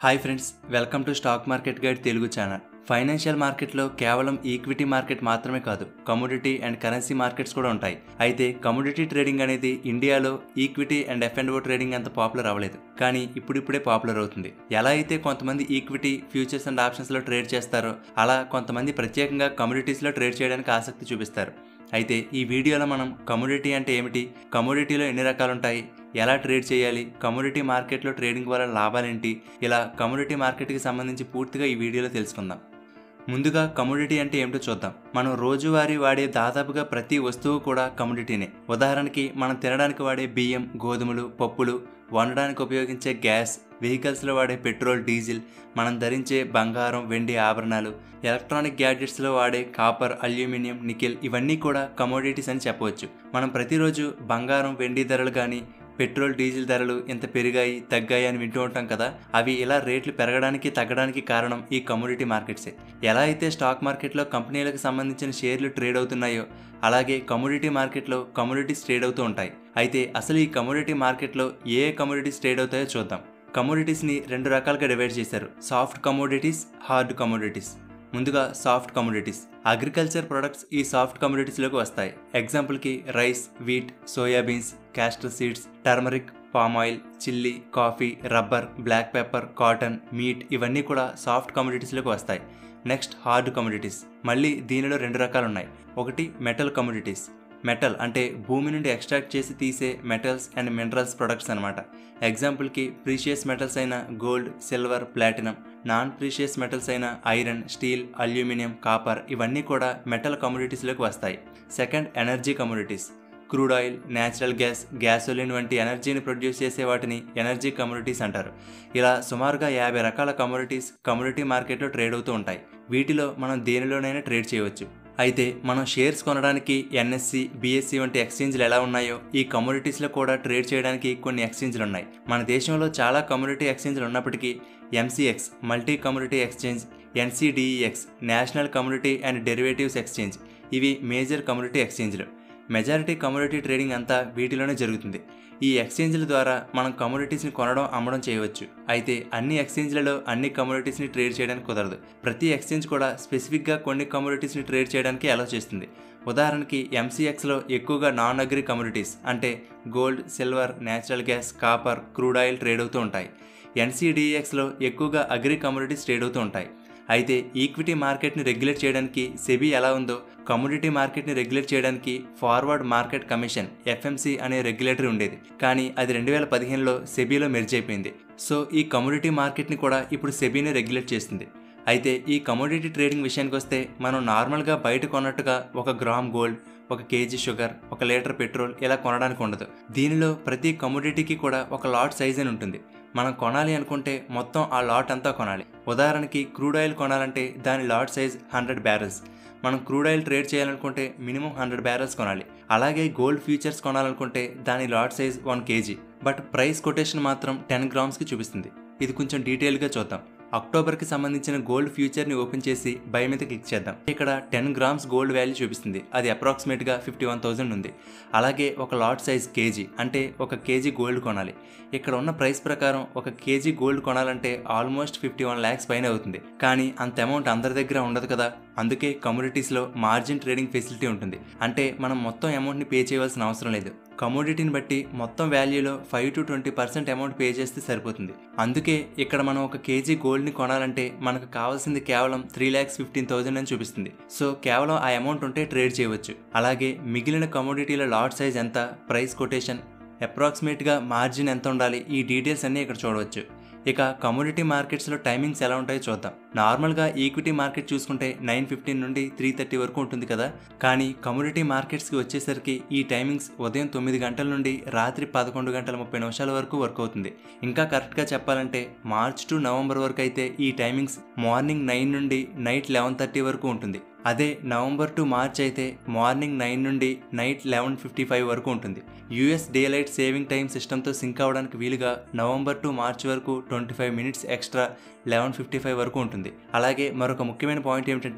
hi friends welcome to stock market guide Telugu channel financial మార్కెట్లో కేవలం equity market మాత్రమే కాదు కమోడిటీ అండ్ కరెన్సీ మార్కెట్స్ కూడా ఉంటాయి అయితే కమోడిటీ ట్రేడింగ్ అనేది ఇండియాలో equity and F and O trading అంత పాపులర్ అవ్వలేదు కానీ ఇప్పుడిప్పుడే పాపులర్ అవుతుంది ఎలా అయితే కొంతమంది ఈక్విటీ ఫ్యూచర్స్ అండ్ ఆప్షన్స్లో ట్రేడ్ చేస్తారో అలా కొంతమంది ప్రత్యేకంగా కమోడిటీస్లో ట్రేడ్ చేయడానికి ఆసక్తి చూపిస్తారు అయితే ఈ వీడియోలో మనం కమోడిటీ అంటే ఏమిటి కమోడిటీలో ఎన్ని రకాలు ఉంటాయి ఎలా ట్రేడ్ చేయాలి కమోడిటీ మార్కెట్లో ట్రేడింగ్ వల్ల లాభాలేంటి ఇలా కమోడిటీ మార్కెట్కి సంబంధించి పూర్తిగా ఈ వీడియోలో తెలుసుకుందాం ముందుగా కమోడిటీ అంటే ఏమిటో చూద్దాం మనం రోజువారీ వాడే దాదాపుగా ప్రతి వస్తువు కూడా కమోడిటీనే ఉదాహరణకి మనం తినడానికి వాడే బియ్యం గోధుమలు పప్పులు వండడానికి ఉపయోగించే గ్యాస్ వెహికల్స్లో వాడే పెట్రోల్ డీజిల్ మనం ధరించే బంగారం వెండి ఆభరణాలు ఎలక్ట్రానిక్ గ్యాడ్జెట్స్లో వాడే కాపర్ అల్యూమినియం నికెల్ ఇవన్నీ కూడా కమోడిటీస్ అని చెప్పవచ్చు మనం ప్రతిరోజు బంగారం వెండి ధరలు కానీ పెట్రోల్ డీజిల్ ధరలు ఇంత పెరిగాయి తగ్గాయి అని వింటూ ఉంటాం కదా అవి ఇలా రేట్లు పెరగడానికి తగ్గడానికి కారణం ఈ కమోడిటీ మార్కెట్సే ఎలా అయితే స్టాక్ మార్కెట్లో కంపెనీలకు సంబంధించిన షేర్లు ట్రేడ్ అవుతున్నాయో అలాగే కమోడిటీ మార్కెట్లో కమోడిటీస్ ట్రేడ్ అవుతూ ఉంటాయి అయితే అసలు ఈ కమోడిటీ మార్కెట్లో ఏ కమోడిటీస్ ట్రేడ్ అవుతాయో చూద్దాం కమోడిటీస్ని రెండు రకాలుగా డివైడ్ చేశారు సాఫ్ట్ కమోడిటీస్ హార్డ్ కమోడిటీస్ ముందుగా సాఫ్ట్ కమోడిటీస్ అగ్రికల్చర్ ప్రొడక్ట్స్ ఈ సాఫ్ట్ కమోడిటీస్లోకి వస్తాయి ఎగ్జాంపుల్కి rice wheat soybeans castor seeds turmeric palm oil chilli coffee rubber black pepper cotton meat ఇవన్నీ కూడా సాఫ్ట్ కమోడిటీస్లోకి వస్తాయి నెక్స్ట్ హార్డ్ కమోడిటీస్ మళ్ళీ దీనిలో రెండు రకాలు ఉన్నాయి ఒకటి మెటల్ కమోడిటీస్ మెటల్ అంటే భూమి నుండి ఎక్స్ట్రాక్ట్ చేసి తీసే మెటల్స్ అండ్ మినరల్స్ ప్రొడక్ట్స్ అనమాట ఎగ్జాంపుల్కి ప్రీషియస్ మెటల్స్ అయిన gold silver platinum non precious metals అయిన ఐరన్ స్టీల్ అల్యూమినియం కాపర్ ఇవన్నీ కూడా మెటల్ కమోడిటీస్లోకి వస్తాయి second energy commodities crude oil natural gas gasoline వంటి ఎనర్జీని ప్రొడ్యూస్ చేసే వాటిని ఎనర్జీ కమోడిటీస్ అంటారు ఇలా సుమారుగా యాభై రకాల కమోడిటీస్ కమోడిటీ మార్కెట్లో ట్రేడ్ అవుతూ ఉంటాయి వీటిలో మనం దేనిలోనైనా ట్రేడ్ చేయవచ్చు అయితే మనం షేర్స్ కొనడానికి ఎన్ఎస్సి బిఎస్సి వంటి ఎక్స్చేంజ్లు ఎలా ఉన్నాయో ఈ కమోడిటీస్లో కూడా ట్రేడ్ చేయడానికి కొన్ని ఎక్స్చేంజ్లు ఉన్నాయి మన దేశంలో చాలా కమోడిటీ ఎక్స్చేంజ్లు ఉన్నప్పటికీ MCX multi commodity exchange NCDEX national commodity and derivatives exchange ఇవి మేజర్ కమోడిటీ ఎక్స్చేంజ్లు మెజారిటీ కమోడిటీ ట్రేడింగ్ అంతా వీటిలోనే జరుగుతుంది ఈ ఎక్స్చేంజ్ల ద్వారా మనం కమోడిటీస్ని కొనడం అమ్మడం చేయవచ్చు అయితే అన్ని ఎక్స్చేంజ్లలో అన్ని కమోడిటీస్ని ట్రేడ్ చేయడానికి కుదరదు ప్రతి ఎక్స్చేంజ్ కూడా స్పెసిఫిక్గా కొన్ని కమోడిటీస్ని ట్రేడ్ చేయడానికి అలౌ చేస్తుంది ఉదాహరణకి ఎంసీఎక్స్లో ఎక్కువగా నాన్ అగ్రి కమోడిటీస్ అంటే gold silver natural gas copper crude oil trade అవుతూ ఉంటాయి ఎన్సీడీఎక్స్లో ఎక్కువగా అగ్రి కమోడిటీస్ ట్రేడ్ అవుతూ ఉంటాయి అయితే ఈక్విటీ మార్కెట్ని రెగ్యులేట్ చేయడానికి సెబీ ఎలా ఉందో కమోడిటీ మార్కెట్ని రెగ్యులేట్ చేయడానికి ఫార్వర్డ్ మార్కెట్ కమిషన్ ఎఫ్ఎంసి అనే రెగ్యులేటరీ ఉండేది కానీ అది రెండు వేల పదిహేనులో సెబీలో మెర్జ్ అయిపోయింది సో ఈ కమోడిటీ మార్కెట్ని కూడా ఇప్పుడు సెబీని రెగ్యులేట్ చేస్తుంది అయితే ఈ కమోడిటీ ట్రేడింగ్ విషయానికి వస్తే మనం నార్మల్గా బయట కొన్నట్టుగా ఒక గ్రామ్ గోల్డ్ ఒక కేజీ షుగర్ ఒక లీటర్ పెట్రోల్ ఇలా కొనడానికి ఉండదు దీనిలో ప్రతి కమోడిటీకి కూడా ఒక లాట్ సైజ్ అని ఉంటుంది మనం కొనాలి అనుకుంటే మొత్తం ఆ లాట్ అంతా కొనాలి ఉదాహరణకి క్రూడ్ ఆయిల్ కొనాలంటే దాని లాట్ సైజ్ హండ్రెడ్ బ్యారెల్స్ మనం క్రూడ్ ఆయిల్ ట్రేడ్ చేయాలనుకుంటే మినిమం హండ్రెడ్ బ్యారెల్స్ కొనాలి అలాగే గోల్డ్ ఫ్యూచర్స్ కొనాలనుకుంటే దాని lot size one KG but price quotation మాత్రం టెన్ గ్రామ్స్కి చూపిస్తుంది ఇది కొంచెం డీటెయిల్గా చూద్దాం అక్టోబర్కి సంబంధించిన గోల్డ్ ఫ్యూచర్ని ఓపెన్ చేసి బై మీద క్లిక్ చేద్దాం ఇక్కడ టెన్ గ్రామ్స్ గోల్డ్ వాల్యూ చూపిస్తుంది అది అప్రాక్సిమేట్గా ఫిఫ్టీ వన్ థౌసండ్ ఉంది అలాగే ఒక లాట్ సైజ్ కేజీ అంటే ఒక కేజీ గోల్డ్ కొనాలి ఇక్కడ ఉన్న ప్రైస్ ప్రకారం ఒక కేజీ గోల్డ్ కొనాలంటే ఆల్మోస్ట్ ఫిఫ్టీ వన్ ల్యాక్స్ పైన అవుతుంది కానీ అంత అమౌంట్ అందరి దగ్గర ఉండదు కదా అందుకే కమోడిటీస్లో మార్జిన్ ట్రేడింగ్ ఫెసిలిటీ ఉంటుంది అంటే మనం మొత్తం అమౌంట్ని పే చేయవలసిన అవసరం లేదు కమోడిటీని బట్టి మొత్తం వాల్యూలో five to twenty percent amount pay చేస్తే సరిపోతుంది అందుకే ఇక్కడ మనం ఒక కేజీ గోల్డ్ని కొనాలంటే మనకు కావాల్సింది కేవలం త్రీ ల్యాక్స్ ఫిఫ్టీన్ థౌసండ్ అని చూపిస్తుంది సో కేవలం ఆ అమౌంట్ ఉంటే ట్రేడ్ చేయవచ్చు అలాగే మిగిలిన కమోడిటీల లాట్ సైజ్ ఎంత ప్రైస్ కొటేషన్ అప్రాక్సిమేట్గా మార్జిన్ ఎంత ఉండాలి ఈ డీటెయిల్స్ అన్నీ ఇక్కడ చూడవచ్చు ఇక కమోడిటీ మార్కెట్స్లో టైమింగ్స్ ఎలా ఉంటాయో చూద్దాం నార్మల్గా ఈక్విటీ మార్కెట్ చూసుకుంటే నైన్ ఫిఫ్టీన్ నుండి త్రీ థర్టీ వరకు ఉంటుంది కదా కానీ కమోడిటీ మార్కెట్స్కి వచ్చేసరికి ఈ టైమింగ్స్ ఉదయం తొమ్మిది గంటల నుండి రాత్రి పదకొండు గంటల ముప్పై నిమిషాల వరకు వర్క్ అవుతుంది ఇంకా కరెక్ట్గా చెప్పాలంటే మార్చ్ టు నవంబర్ వరకు అయితే ఈ టైమింగ్స్ మార్నింగ్ నైన్ నుండి నైట్ లెవెన్ థర్టీ వరకు ఉంటుంది అదే నవంబర్ టు మార్చ్ అయితే మార్నింగ్ నైన్ నుండి నైట్ లెవెన్ ఫిఫ్టీ ఫైవ్ వరకు ఉంటుంది US daylight saving time సిస్టమ్తో సింక్ అవ్వడానికి వీలుగా నవంబర్ టు మార్చ్ వరకు twenty five minutes extra eleven fifty five వరకు ఉంటుంది అలాగే మరొక ముఖ్యమైన పాయింట్ ఏమిటంటే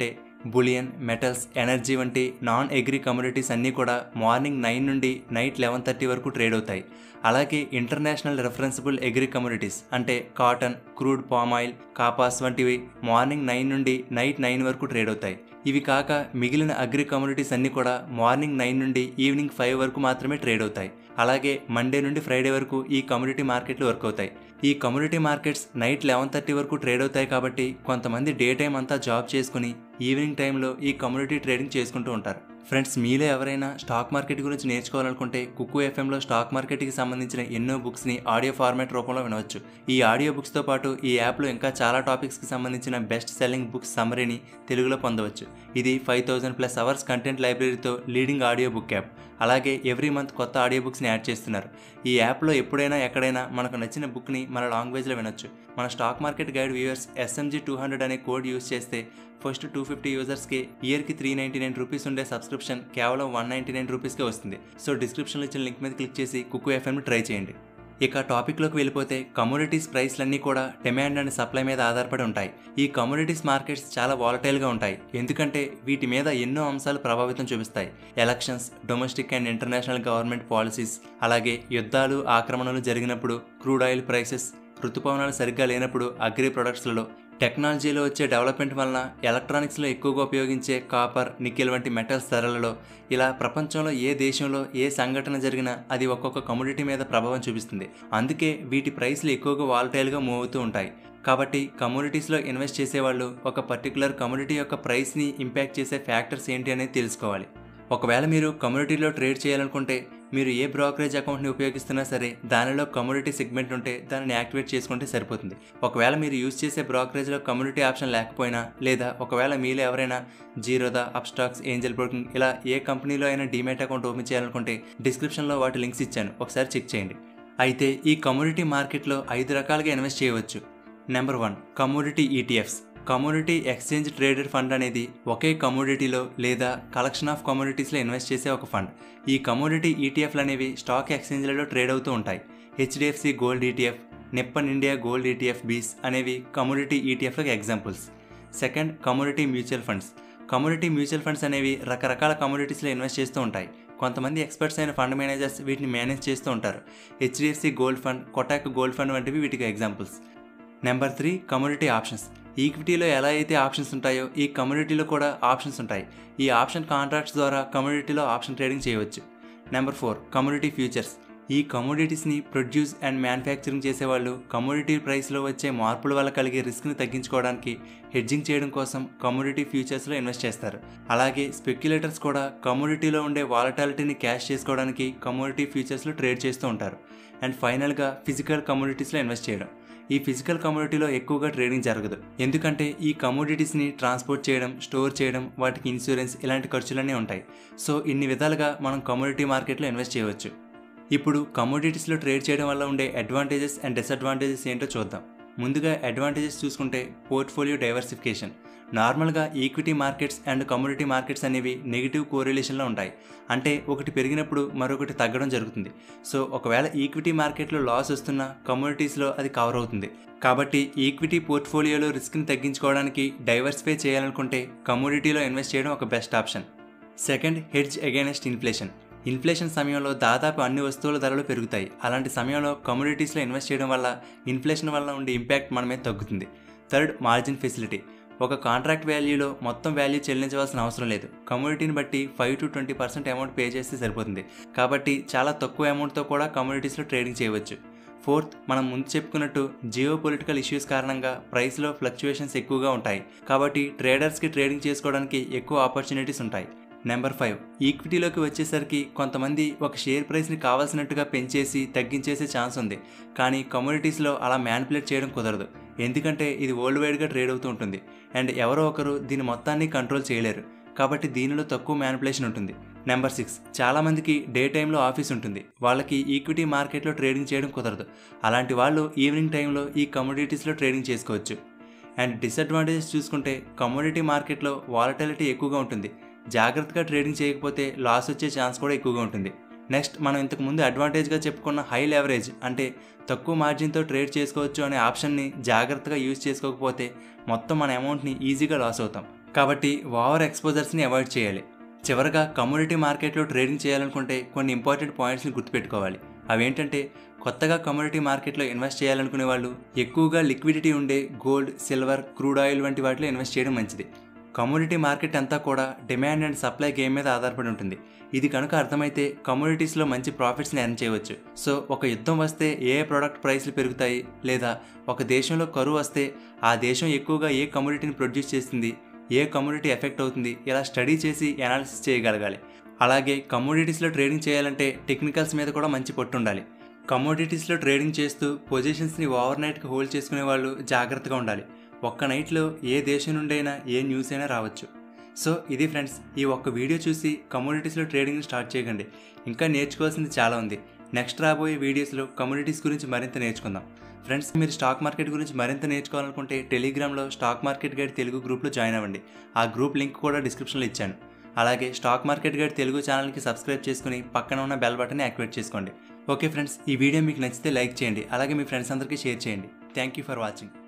బులియన్ మెటల్స్ ఎనర్జీ వంటి నాన్ అగ్రి కమోడిటీస్ అన్నీ కూడా మార్నింగ్ నైన్ నుండి నైట్ లెవెన్ థర్టీ వరకు ట్రేడ్ అవుతాయి అలాగే ఇంటర్నేషనల్ రెఫరెన్సిబుల్ అగ్రి కమోడిటీస్ అంటే cotton crude palm oil kapas వంటివి మార్నింగ్ నైన్ నుండి నైట్ నైన్ వరకు ట్రేడ్ అవుతాయి ఇవి కాక మిగిలిన అగ్రి కమోడిటీస్ అన్నీ కూడా మార్నింగ్ నైన్ నుండి ఈవినింగ్ ఫైవ్ వరకు మాత్రమే ట్రేడ్ అవుతాయి అలాగే మండే నుండి ఫ్రైడే వరకు ఈ కమ్యూనిటీ మార్కెట్లు వర్క్ అవుతాయి ఈ community markets night eleven thirty వరకు ట్రేడ్ అవుతాయి కాబట్టి కొంతమంది డే టైం అంతా జాబ్ చేసుకుని ఈవినింగ్ టైంలో ఈ కమ్యూనిటీ ట్రేడింగ్ చేసుకుంటూ ఉంటారు ఫ్రెండ్స్ మీలో ఎవరైనా స్టాక్ మార్కెట్ గురించి నేర్చుకోవాలనుకుంటే కుక్కు ఎఫ్ఎంలో స్టాక్ మార్కెట్కి సంబంధించిన ఎన్నో బుక్స్ని ఆడియో ఫార్మాట్ రూపంలో వినవచ్చు ఈ ఆడియో బుక్స్తో పాటు ఈ యాప్లో ఇంకా చాలా టాపిక్స్కి సంబంధించిన బెస్ట్ సెల్లింగ్ బుక్స్ సమ్మరీని తెలుగులో పొందవచ్చు ఇది five thousand plus hours content లైబ్రరీతో లీడింగ్ ఆడియో బుక్ యాప్ అలాగే ఎవ్రీ మంత్ కొత్త ఆడియో బుక్స్ని యాడ్ చేస్తున్నారు ఈ యాప్లో ఎప్పుడైనా ఎక్కడైనా మనకు నచ్చిన బుక్ని మన లాంగ్వేజ్లో వినొచ్చు మన stock market guide viewers SMG two hundred అనే కోడ్ యూస్ చేస్తే ఫస్ట్ టూ ఫిఫ్టీ యూజర్స్కి ఇయర్కి త్రీ నైంటీ నైన్ రూపీస్ ఉండే సబ్స్క్రిప్షన్ కేవలం వన్ నైంటీ నైన్ రూపీస్కే వస్తుంది సో డిస్క్రిప్షన్లో ఇచ్చిన లింక్ మీద క్లిక్ చేసి కుక్కు ఎఫ్ఎంని ట్రై చేయండి ఇక టాపిక్లోకి వెళ్ళిపోతే కమోడిటీస్ ప్రైస్లన్నీ కూడా డిమాండ్ అండ్ సప్లై మీద ఆధారపడి ఉంటాయి ఈ కమోడిటీస్ మార్కెట్స్ చాలా వాలటైల్గా ఉంటాయి ఎందుకంటే వీటి మీద ఎన్నో అంశాలు ప్రభావితం చూపిస్తాయి elections domestic and international government policies అలాగే యుద్ధాలు ఆక్రమణలు జరిగినప్పుడు క్రూడ్ ఆయిల్ ప్రైసెస్ ఋతుపవనాలు సరిగ్గా లేనప్పుడు అగ్రి ప్రొడక్ట్స్లలో టెక్నాలజీలో వచ్చే డెవలప్మెంట్ వలన ఎలక్ట్రానిక్స్లో ఎక్కువగా ఉపయోగించే కాపర్ నికెల్ వంటి మెటల్స్ ధరలలో ఇలా ప్రపంచంలో ఏ దేశంలో ఏ సంఘటన జరిగినా అది ఒక్కొక్క కమోడిటీ మీద ప్రభావం చూపిస్తుంది అందుకే వీటి ప్రైస్లు ఎక్కువగా వాలటైల్గా మూవ్ అవుతూ ఉంటాయి కాబట్టి కమోడిటీస్లో ఇన్వెస్ట్ చేసేవాళ్ళు ఒక పర్టికులర్ కమోడిటీ యొక్క ప్రైస్ని ఇంపాక్ట్ చేసే ఫ్యాక్టర్స్ ఏంటి అనేది తెలుసుకోవాలి ఒకవేళ మీరు కమ్యూనిటీలో ట్రేడ్ చేయాలనుకుంటే మీరు ఏ బ్రోకరేజ్ అకౌంట్ని ఉపయోగిస్తున్నా సరే దానిలో కమ్యూనిటీ సెగ్మెంట్ ఉంటే దానిని యాక్టివేట్ చేసుకుంటే సరిపోతుంది ఒకవేళ మీరు యూజ్ చేసే బ్రోకరేజ్లో కమ్యూనిటీ ఆప్షన్ లేకపోయినా లేదా ఒకవేళ మీలో ఎవరైనా జీరోదా అప్స్టాక్స్ ఏంజల్ బ్రోకింగ్ ఇలా ఏ కంపెనీలో అయినా డీమేట్ అకౌంట్ ఓపెన్ చేయాలనుకుంటే డిస్క్రిప్షన్లో వాటి లింక్స్ ఇచ్చాను ఒకసారి చెక్ చేయండి అయితే ఈ కమ్యూనిటీ మార్కెట్లో ఐదు రకాలుగా ఇన్వెస్ట్ చేయవచ్చు number one community ETFs commodity exchange traded fund అనేది ఒకే కమోడిటీలో లేదా కలెక్షన్ ఆఫ్ కమోడిటీస్లో ఇన్వెస్ట్ చేసే ఒక ఫండ్ ఈ కమోడిటీ ఈటీఎఫ్లు అనేవి స్టాక్ ఎక్స్చేంజ్లలో ట్రేడ్ అవుతూ ఉంటాయి HDFC gold ETF Nippon India gold ETF BeES అనేవి కమోడిటీ ఈటీఎఫ్లకు examples second commodity mutual funds commodity mutual funds అనేవి రకరకాల కమోడిటీస్లో ఇన్వెస్ట్ చేస్తూ ఉంటాయి కొంతమంది ఎక్స్పర్ట్స్ అయిన ఫండ్ మేనేజర్స్ వీటిని మేనేజ్ చేస్తూ ఉంటారు HDFC gold fund Kotak gold fund వంటివి వీటికి examples number three community options ఈక్విటీలో ఎలా అయితే ఆప్షన్స్ ఉంటాయో ఈ కమ్యూనిటీలో కూడా ఆప్షన్స్ ఉంటాయి ఈ ఆప్షన్ కాంట్రాక్ట్స్ ద్వారా కమ్యూనిటీలో ఆప్షన్ ట్రేడింగ్ చేయవచ్చు నెంబర్ ఫోర్ కమ్యూనిటీ ఫ్యూచర్స్ ఈ కమోడిటీస్ని ప్రొడ్యూస్ అండ్ మ్యానుఫ్యాక్చరింగ్ చేసేవాళ్ళు కమోడిటీ ప్రైస్లో వచ్చే మార్పుల వల్ల కలిగే రిస్క్ని తగ్గించుకోవడానికి హెడ్జింగ్ చేయడం కోసం కమోడిటీ ఫ్యూచర్స్లో ఇన్వెస్ట్ చేస్తారు అలాగే స్పెక్యులేటర్స్ కూడా కమోడిటీలో ఉండే వాలటాలిటీని క్యాష్ చేసుకోవడానికి కమోడిటీ ఫ్యూచర్స్లో ట్రేడ్ చేస్తూ ఉంటారు అండ్ ఫైనల్గా ఫిజికల్ కమోడిటీస్లో ఇన్వెస్ట్ చేయడం ఈ ఫిజికల్ కమోడిటీలో ఎక్కువగా ట్రేడింగ్ జరగదు ఎందుకంటే ఈ కమోడిటీస్ని ట్రాన్స్పోర్ట్ చేయడం స్టోర్ చేయడం వాటికి ఇన్సూరెన్స్ ఇలాంటి ఖర్చులన్నీ ఉంటాయి సో ఇన్ని విధాలుగా మనం కమోడిటీ మార్కెట్లో ఇన్వెస్ట్ చేయవచ్చు ఇప్పుడు కమోడిటీస్లో ట్రేడ్ చేయడం వల్ల ఉండే అడ్వాంటేజెస్ అండ్ డిసడ్వాంటేజెస్ ఏంటో చూద్దాం ముందుగా అడ్వాంటేజెస్ చూసుకుంటే పోర్ట్ఫోలియో డైవర్సిఫికేషన్ నార్మల్గా equity markets and community markets అనేవి నెగిటివ్ కోరిలేషన్లో ఉంటాయి అంటే ఒకటి పెరిగినప్పుడు మరొకటి తగ్గడం జరుగుతుంది సో ఒకవేళ ఈక్విటీ మార్కెట్లో లాస్ వస్తున్నా కమ్యూనిటీస్లో అది కవర్ అవుతుంది కాబట్టి ఈక్విటీ పోర్ట్ఫోలియోలో రిస్క్ని తగ్గించుకోవడానికి డైవర్సిఫై చేయాలనుకుంటే కమ్యూనిటీలో ఇన్వెస్ట్ చేయడం ఒక best option second hedge against inflation inflation సమయంలో దాదాపు అన్ని వస్తువుల ధరలు పెరుగుతాయి అలాంటి సమయంలో కమ్యూనిటీస్లో ఇన్వెస్ట్ చేయడం వల్ల ఇన్ఫ్లేషన్ వల్ల ఉండే ఇంపాక్ట్ మన మీద తగ్గుతుంది థర్డ్ మార్జిన్ ఫెసిలిటీ ఒక కాంట్రాక్ట్ వాల్యూలో మొత్తం వాల్యూ చెల్లించవలసిన అవసరం లేదు కమ్యూనిటీని బట్టి five to twenty percent amount pay చేస్తే సరిపోతుంది కాబట్టి చాలా తక్కువ అమౌంట్తో కూడా కమ్యూనిటీస్లో ట్రేడింగ్ చేయవచ్చు ఫోర్త్ మనం ముందు చెప్పుకున్నట్టు జియో పొలిటికల్ ఇష్యూస్ కారణంగా ప్రైస్లో ఫ్లక్చుయేషన్స్ ఎక్కువగా ఉంటాయి కాబట్టి ట్రేడర్స్కి ట్రేడింగ్ చేసుకోవడానికి ఎక్కువ ఆపర్చునిటీస్ ఉంటాయి నెంబర్ ఫైవ్ ఈక్విటీలోకి వచ్చేసరికి కొంతమంది ఒక షేర్ ప్రైస్ని కావాల్సినట్టుగా పెంచేసి తగ్గించేసే ఛాన్స్ ఉంది కానీ కమ్యూనిటీస్లో అలా మ్యానిపులేట్ చేయడం కుదరదు ఎందుకంటే ఇది వరల్డ్ వైడ్గా ట్రేడ్ అవుతూ ఉంటుంది అండ్ ఎవరో ఒకరు దీని మొత్తాన్ని కంట్రోల్ చేయలేరు కాబట్టి దీనిలో తక్కువ మ్యానిపులేషన్ ఉంటుంది నెంబర్ సిక్స్ చాలామందికి డే టైంలో ఆఫీస్ ఉంటుంది వాళ్ళకి ఈక్విటీ మార్కెట్లో ట్రేడింగ్ చేయడం కుదరదు అలాంటి వాళ్ళు ఈవినింగ్ టైంలో ఈ కమోడిటీస్లో ట్రేడింగ్ చేసుకోవచ్చు అండ్ డిసడ్వాంటేజెస్ చూసుకుంటే కమోడిటీ మార్కెట్లో వాలటిలిటీ ఎక్కువగా ఉంటుంది జాగ్రత్తగా ట్రేడింగ్ చేయకపోతే లాస్ వచ్చే ఛాన్స్ కూడా ఎక్కువగా ఉంటుంది నెక్స్ట్ మనం ఇంతకు ముందు అడ్వాంటేజ్గా చెప్పుకున్న హై లెవరేజ్ అంటే తక్కువ మార్జిన్తో ట్రేడ్ చేసుకోవచ్చు అనే ఆప్షన్ని జాగ్రత్తగా యూజ్ చేసుకోకపోతే మొత్తం మన అమౌంట్ని ఈజీగా లాస్ అవుతాం కాబట్టి ఓవర్ ఎక్స్పోజర్స్ని అవాయిడ్ చేయాలి చివరగా కమ్యూనిటీ మార్కెట్లో ట్రేడింగ్ చేయాలనుకుంటే కొన్ని ఇంపార్టెంట్ పాయింట్స్ని గుర్తుపెట్టుకోవాలి అవేంటంటే కొత్తగా కమ్యూనిటీ మార్కెట్లో ఇన్వెస్ట్ చేయాలనుకునే వాళ్ళు ఎక్కువగా లిక్విడిటీ ఉండే గోల్డ్ సిల్వర్ క్రూడ్ ఆయిల్ వంటి వాటిలో ఇన్వెస్ట్ చేయడం మంచిది కమ్యూనిటీ మార్కెట్ అంతా కూడా డిమాండ్ అండ్ సప్లై గేమ్ మీద ఆధారపడి ఉంటుంది ఇది కనుక అర్థమైతే కమ్యూనిటీస్లో మంచి ప్రాఫిట్స్ని ఎర్న్ చేయవచ్చు సో ఒక యుద్ధం వస్తే ఏ ప్రోడక్ట్ ప్రైస్లు పెరుగుతాయి లేదా ఒక దేశంలో కరువు వస్తే ఆ దేశం ఎక్కువగా ఏ కమ్యూనిటీని ప్రొడ్యూస్ చేస్తుంది ఏ కమ్యూనిటీ ఎఫెక్ట్ అవుతుంది ఇలా స్టడీ చేసి అనాలిసిస్ చేయగలగాలి అలాగే కమోడిటీస్లో ట్రేడింగ్ చేయాలంటే టెక్నికల్స్ మీద కూడా మంచి పట్టు ఉండాలి కమోడిటీస్లో ట్రేడింగ్ చేస్తూ పొజిషన్స్ని ఓవర్ నైట్కి హోల్డ్ చేసుకునే వాళ్ళు జాగ్రత్తగా ఉండాలి ఒక్క నైట్లో ఏ దేశం నుండైనా ఏ న్యూస్ అయినా రావచ్చు సో ఇది ఫ్రెండ్స్ ఈ ఒక్క వీడియో చూసి కమోడిటీస్లో ట్రేడింగ్ స్టార్ట్ చేయకండి ఇంకా నేర్చుకోవాల్సింది చాలా ఉంది నెక్స్ట్ రాబోయే వీడియోస్లో కమ్యూనిటీస్ గురించి మరింత నేర్చుకుందాం ఫ్రెండ్స్ మీరు స్టాక్ మార్కెట్ గురించి మరింత నేర్చుకోవాలనుకుంటే టెలిగ్రామ్లో స్టాక్ మార్కెట్ గైడ్ తెలుగు గ్రూప్లో జాయిన్ అవ్వండి ఆ గ్రూప్ లింక్ కూడా డిస్క్రిప్షన్లో ఇచ్చాను అలాగే స్టాక్ మార్కెట్ గైడ్ తెలుగు ఛానల్కి సబ్స్క్రైబ్ చేసుకుని పక్కన ఉన్న బెల్ బటన్ యాక్టివేట్ చేసుకోండి ఓకే ఫ్రెండ్స్ ఈ వీడియో మీకు నచ్చితే లైక్ చేయండి అలాగే మీ ఫ్రెండ్స్ అందరికీ షేర్ చేయండి థ్యాంక్ యూ ఫర్ వాచింగ్